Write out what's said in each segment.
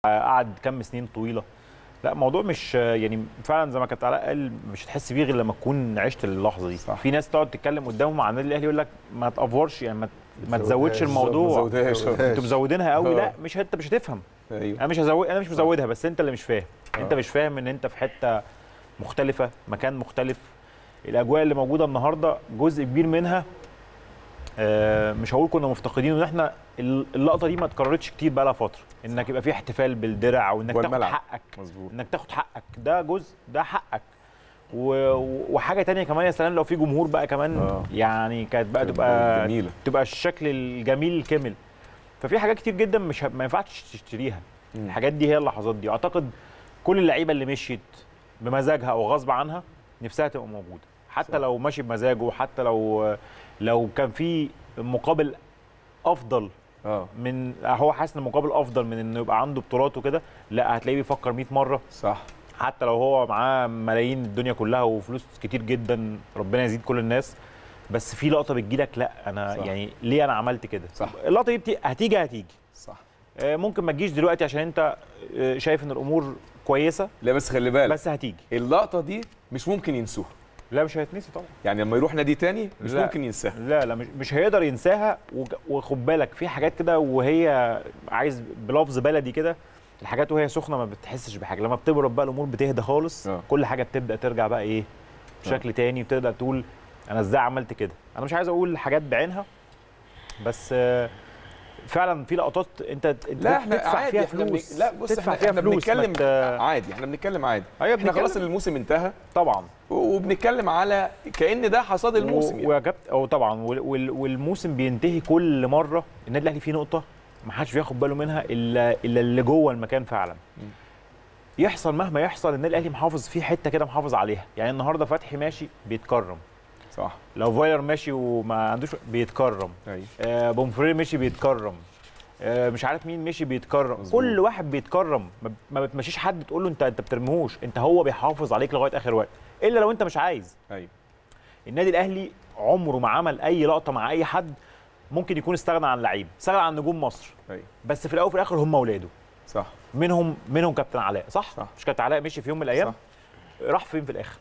قعد كام سنين طويله لا الموضوع مش يعني فعلا زي ما كابتن علاء قال مش هتحس بيه غير لما تكون عشت اللحظه دي صح. في ناس تقعد تتكلم قدامهم عن النادي الاهلي يقول لك ما تافورش يعني ما ما تزودش ما الموضوع زودهاش انتوا مزودينها قوي آه. لا مش انت مش هتفهم ايوه انا مش هزود انا مش مزودها بس انت اللي مش فاهم انت آه. مش فاهم ان انت في حته مختلفه مكان مختلف الاجواء اللي موجوده النهارده جزء كبير منها آه، مش هقول كنا مفتقدين ان احنا اللقطه دي ما اتكررتش كتير بقى لها فتره انك يبقى في احتفال بالدرع وانك تاخد والملعب. حقك مظبوط انك تاخد حقك ده جزء ده حقك و... وحاجه تانية كمان يا سلام لو في جمهور بقى كمان آه. يعني كانت بقى تبقى تبقى جميلة. تبقى الشكل الجميل الكامل ففي حاجات كتير جدا مش ه... ما ينفعش تشتريها مم. الحاجات دي هي اللحظات دي واعتقد كل اللعيبه اللي مشيت بمزاجها او غصب عنها نفسها تبقى موجوده حتى صح. لو ماشي بمزاجه حتى لو لو كان في مقابل افضل اه من هو حاسس ان المقابل افضل من انه يبقى عنده بطولات وكده لا هتلاقيه بيفكر 100 مره صح حتى لو هو معاه ملايين الدنيا كلها وفلوس كتير جدا ربنا يزيد كل الناس بس في لقطه بتجيلك لا انا صح. يعني ليه انا عملت كده صح. اللقطه دي بتي... هتيجي هتيجي صح آه، ممكن ما تجيش دلوقتي عشان انت آه، شايف ان الامور كويسه لا بس خلي بالك بس هتيجي اللقطه دي مش ممكن ينسوها لا مش هيتنسي طبعا يعني لما يروح نادي تاني مش لا. ممكن ينساها لا لا مش, مش هيقدر ينساها وج- وخد بالك في حاجات كده وهي عايز بلفظ بلدي كده الحاجات وهي سخنه ما بتحسش بحاجه لما بتبرد بقى الامور بتهدى خالص آه. كل حاجه بتبدا ترجع بقى ايه بشكل تاني بتقدر تقول انا ازاي عملت كده انا مش عايز اقول حاجات بعينها بس آه، فعلا في لقطات انت انت لا احنا تدفع عادي فيها احنا بن... فلوس لا بص تدفع احنا, فيها احنا فلوس ما بنتكلم ت- عادي احنا بنتكلم عادي ايوه احنا خلاص بنتكلم. الموسم انتهى طبعا وبنتكلم على كأن ده حصاد الموسم و- يعني. ويا كابتن او طبعا وال- وال- والموسم بينتهي كل مره النادي الاهلي فيه نقطه ما حدش بياخد باله منها الا الا اللي جوه المكان فعلا يحصل مهما يحصل النادي الاهلي محافظ في حته كده محافظ عليها يعني النهارده فتحي ماشي بيتكرم صح لو فايلر ماشي وما عندوش بيتكرم ايوه آه بومفرير مشي بيتكرم آه مش عارف مين مشي بيتكرم مظبوط. كل واحد بيتكرم ما- ما بتمشيش حد تقول له انت انت بترميهوش انت هو بيحافظ عليك لغايه اخر وقت الا لو انت مش عايز ايوه النادي الاهلي عمره ما عمل اي لقطه مع اي حد ممكن يكون استغنى عن لعيب استغنى عن نجوم مصر ايوه بس في الاول وفي الاخر هم اولاده صح منهم منهم كابتن علاء صح, صح. مش كابتن علاء مشي في يوم من الايام صح. راح فين في الاخر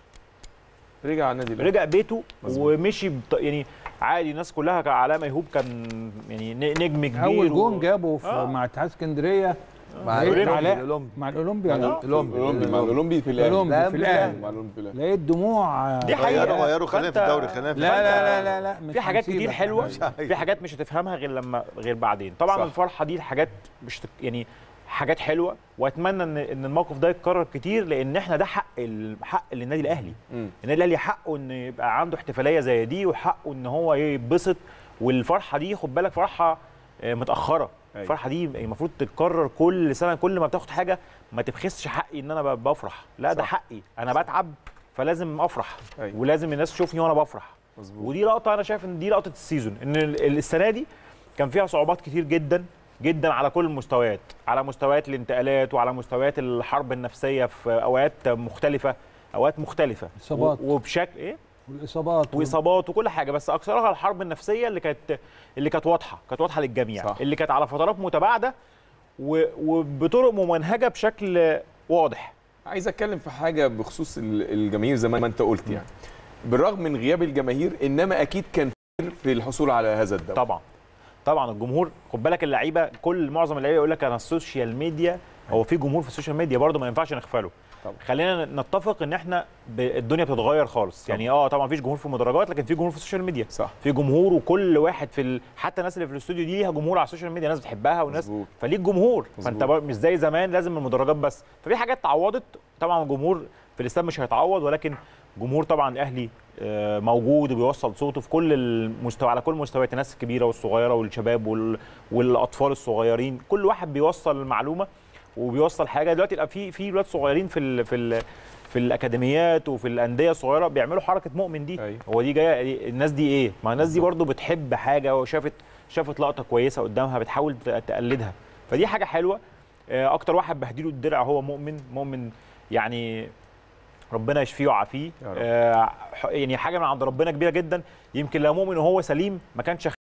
رجع على النادي الأهلي. رجع بيته مظبوط. ومشي بط... يعني عادي الناس كلها كان علاء ميهوب كان يعني ن- نجم كبير اول و- جون جابه في آه. مع اتحاد اسكندريه مع لقيت الأولمبي، علاء الأولمبي. مع الاولمبي مع ولا- الأولمبي. الاولمبي مع الاولمبي في الأولمبي الاهلي في الاهلي مع الاولمبي في الاهلي لقيت دموع دي حقيقة. غيروا غيروا خلينا في فأنت- الدوري خلينا في لا لا الدوري. لا لا لا مش في حاجات كتير هنسيبك. حلوه مش عايز. في حاجات مش هتفهمها غير لما غير بعدين طبعا صح. الفرحه دي الحاجات مش تك- يعني حاجات حلوه واتمنى ان ان الموقف ده يتكرر كتير لان احنا ده حق ال- حق للنادي الاهلي مم. النادي الاهلي حقه ان يبقى عنده احتفاليه زي دي وحقه ان هو يتبسط والفرحه دي خد بالك فرحه آه، متاخره أيوة. الفرحه دي المفروض تتكرر كل سنه كل ما بتاخد حاجه ما تبخسش حقي ان انا ب- بفرح لا ده صح. حقي انا بتعب فلازم افرح أيوة. ولازم الناس تشوفني وانا بفرح مظبوط ودي لقطه انا شايف ان دي لقطه السيزون ان ال- السنه دي كان فيها صعوبات كتير جدا جدا على كل المستويات على مستويات الانتقالات وعلى مستويات الحرب النفسيه في اوقات مختلفه اوقات مختلفه إصابات. و- وبشكل ايه والاصابات واصابات وكل حاجه بس اكثرها الحرب النفسيه اللي كانت اللي كانت واضحه كانت واضحه للجميع صح. اللي كانت على فترات متباعده و- وبطرق ممنهجه بشكل واضح عايز اتكلم في حاجه بخصوص ال- الجماهير زي ما انت قلت يعني بالرغم من غياب الجماهير انما اكيد كان في الحصول على هذا الدوري طبعا طبعا الجمهور خد بالك اللعيبه كل معظم اللعيبه يقول لك انا السوشيال ميديا هو في جمهور في السوشيال ميديا برضه ما ينفعش نغفله طبعا. خلينا نتفق ان احنا ب- الدنيا بتتغير خالص يعني اه طبعا مفيش جمهور في المدرجات لكن في جمهور في السوشيال ميديا صح في جمهور وكل واحد في ال... حتى الناس اللي في الاستوديو دي ليها جمهور على السوشيال ميديا ناس بتحبها وناس مظبوط. فليك جمهور مظبوط. فانت بر- مش زي زمان لازم المدرجات بس ففي حاجات تعوضت طبعا الجمهور في الاستاد مش هيتعوض ولكن جمهور طبعا الاهلي آه، موجود وبيوصل صوته في كل المستوى على كل مستويات الناس الكبيره والصغيره والشباب وال... والاطفال الصغيرين كل واحد بيوصل المعلومه وبيوصل حاجه دلوقتي يبقى في في ولاد صغيرين في ال... في ال... في الاكاديميات وفي الانديه الصغيره بيعملوا حركه مؤمن دي أيوة. هو دي جايه الناس دي ايه ما الناس دي برضو بتحب حاجه وشافت شافت لقطه كويسه قدامها بتحاول ت- تقلدها فدي حاجه حلوه آه، اكتر واحد بهديله الدرع هو مؤمن مؤمن يعني ربنا يشفيه ويعافيه يا رب. آه، ح- يعني حاجه من عند ربنا كبيره جدا يمكن لو مؤمن وهو سليم ما كانش